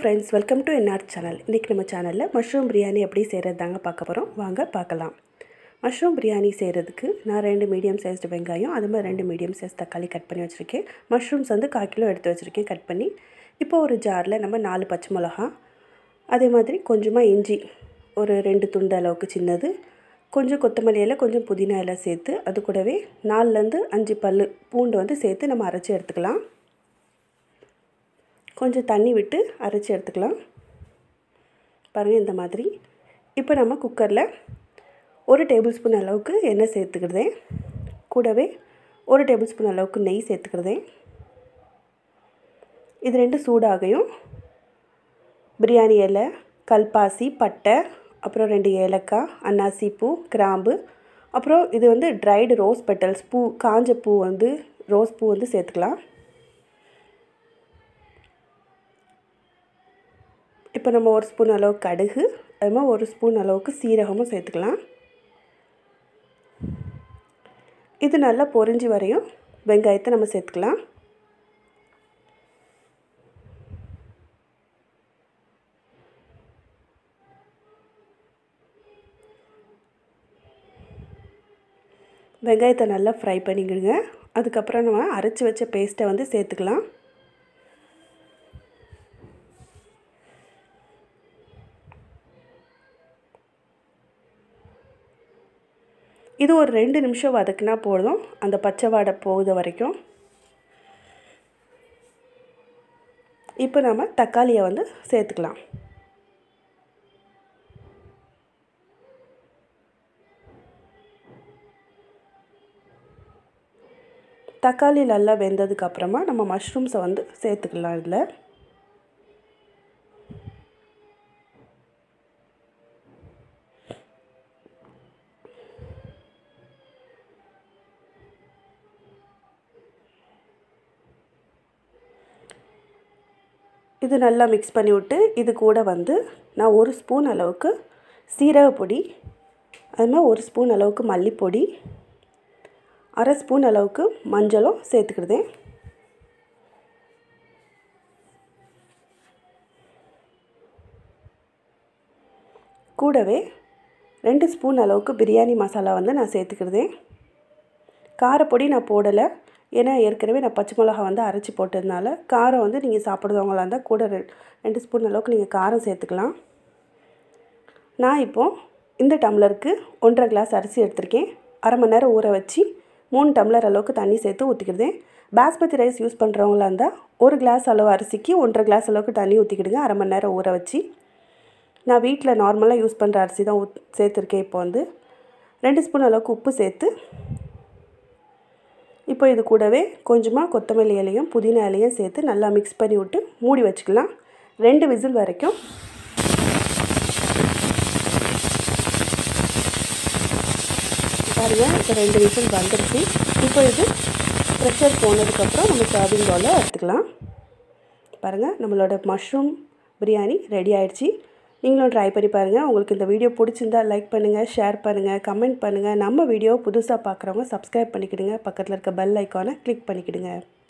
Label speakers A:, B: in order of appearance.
A: friends welcome to NR channel இன்றைக்கி நம்ம சேனலில் மஷ்ரூம் பிரியாணி எப்படி செய்கிறது தாங்க பார்க்க போகிறோம் வாங்க பார்க்கலாம் மஷ்ரூம் பிரியாணி செய்கிறதுக்கு நான் ரெண்டு மீடியம் சைஸ்டு வெங்காயம் அது மாதிரி ரெண்டு மீடியம் சைஸ் தக்காளி கட் பண்ணி வச்சுருக்கேன் மஷ்ரூம்ஸ் வந்து கால் கிலோ எடுத்து வச்சுருக்கேன் கட் பண்ணி இப்போ ஒரு ஜாரில் நம்ம நாலு பச்சை மிளகா அதே மாதிரி கொஞ்சமாக இஞ்சி ஒரு ரெண்டு துண்டு அளவுக்கு சின்னது கொஞ்சம் கொத்தமல்லி இலை கொஞ்சம் புதினா இலை சேர்த்து அது கூடவே நாலுலேருந்து அஞ்சு பல் பூண்டு வந்து சேர்த்து நம்ம அரைச்சி எடுத்துக்கலாம் கொஞ்சம் தண்ணி விட்டு அரைச்சி எடுத்துக்கலாம் பாருங்கள் இந்த மாதிரி இப்போ நம்ம குக்கரில் ஒரு டேபிள் ஸ்பூன் அளவுக்கு எண்ணெய் சேர்த்துக்கிறதேன் கூடவே ஒரு டேபிள் ஸ்பூன் அளவுக்கு நெய் சேர்த்துக்கிறதேன் இது ரெண்டு சூடாகையும் பிரியாணி இலை கல்பாசி பட்டை அப்புறம் ரெண்டு ஏலக்காய் அன்னாசி பூ கிராம்பு அப்புறம் இது வந்து ட்ரைடு ரோஸ் பெட்டல்ஸ் பூ காஞ்ச பூ வந்து ரோஸ் பூ வந்து சேர்த்துக்கலாம் இப்போ நம்ம ஒரு ஸ்பூன் அளவுக்கு கடுகு அது மாதிரி ஒரு ஸ்பூன் அளவுக்கு சீரகமும் சேர்த்துக்கலாம் இது நல்லா பொரிஞ்சு வரையும் வெங்காயத்தை நம்ம சேர்த்துக்கலாம் வெங்காயத்தை நல்லா ஃப்ரை பண்ணிக்கிடுங்க அதுக்கப்புறம் நம்ம அரைச்சி வச்ச பேஸ்ட்டை வந்து சேர்த்துக்கலாம் இது ஒரு ரெண்டு நிமிஷம் வதக்குனா போதும் அந்த பச்சை வாடை போகுது வரைக்கும் இப்போ நம்ம தக்காளியை வந்து சேர்த்துக்கலாம் தக்காளி நல்லா வெந்ததுக்கப்புறமா நம்ம மஷ்ரூம்ஸை வந்து சேர்த்துக்கலாம் இதில் இது நல்லா மிக்ஸ் பண்ணி விட்டு இது கூட வந்து நான் ஒரு ஸ்பூன் அளவுக்கு சீரக பொடி அது மாதிரி ஒரு ஸ்பூன் அளவுக்கு மல்லிப்பொடி அரை ஸ்பூன் அளவுக்கு மஞ்சளும் சேர்த்துக்கிடுதேன் கூடவே ரெண்டு ஸ்பூன் அளவுக்கு பிரியாணி மசாலா வந்து நான் சேர்த்துக்கிடுதேன் காரப்பொடி நான் போடலை ஏன்னா ஏற்கனவே நான் பச்சை மிளகா வந்து அரைச்சி போட்டதுனால காரம் வந்து நீங்கள் சாப்பிட்றவங்களா இருந்தால் கூட ரெ ரெண்டு ஸ்பூன் அளவுக்கு நீங்கள் காரம் சேர்த்துக்கலாம் நான் இப்போது இந்த டம்ளருக்கு ஒன்றரை கிளாஸ் அரிசி எடுத்திருக்கேன் அரை மணி நேரம் ஊற வச்சு மூணு டம்ளர் அளவுக்கு தண்ணி சேர்த்து ஊற்றிக்கிடுதேன் பாஸ்மதி ரைஸ் யூஸ் பண்ணுறவங்களா இருந்தால் ஒரு கிளாஸ் அளவு அரிசிக்கு ஒன்றரை கிளாஸ் அளவுக்கு தண்ணி ஊற்றிக்கிடுங்க அரை மணி நேரம் ஊற வச்சு நான் வீட்டில் நார்மலாக யூஸ் பண்ணுற அரிசி தான் ஊத் சேர்த்துருக்கேன் இப்போ வந்து ரெண்டு ஸ்பூன் அளவுக்கு உப்பு சேர்த்து இப்போ இது கூடவே கொஞ்சமாக கொத்தமல்லி இலையும் புதினா இலையும் சேர்த்து நல்லா மிக்ஸ் பண்ணி விட்டு மூடி வச்சுக்கலாம் ரெண்டு விசில் வரைக்கும் பாருங்கள் இப்போ ரெண்டு விசில் வந்துருச்சு இப்போ இது ப்ரெஷர் போனதுக்கப்புறம் நம்ம சர்விங் பவுலில் எடுத்துக்கலாம் பாருங்கள் நம்மளோட மஷ்ரூம் பிரியாணி ரெடி ஆயிடுச்சு நீங்களும் ட்ரை பண்ணி பாருங்கள் உங்களுக்கு இந்த வீடியோ பிடிச்சிருந்தா லைக் பண்ணுங்கள் ஷேர் பண்ணுங்கள் கமெண்ட் பண்ணுங்கள் நம்ம வீடியோ புதுசாக பார்க்குறவங்க சப்ஸ்கிரைப் பண்ணிக்கிடுங்க பக்கத்தில் இருக்க பெல் ஐக்கானை கிளிக் பண்ணிக்கிடுங்க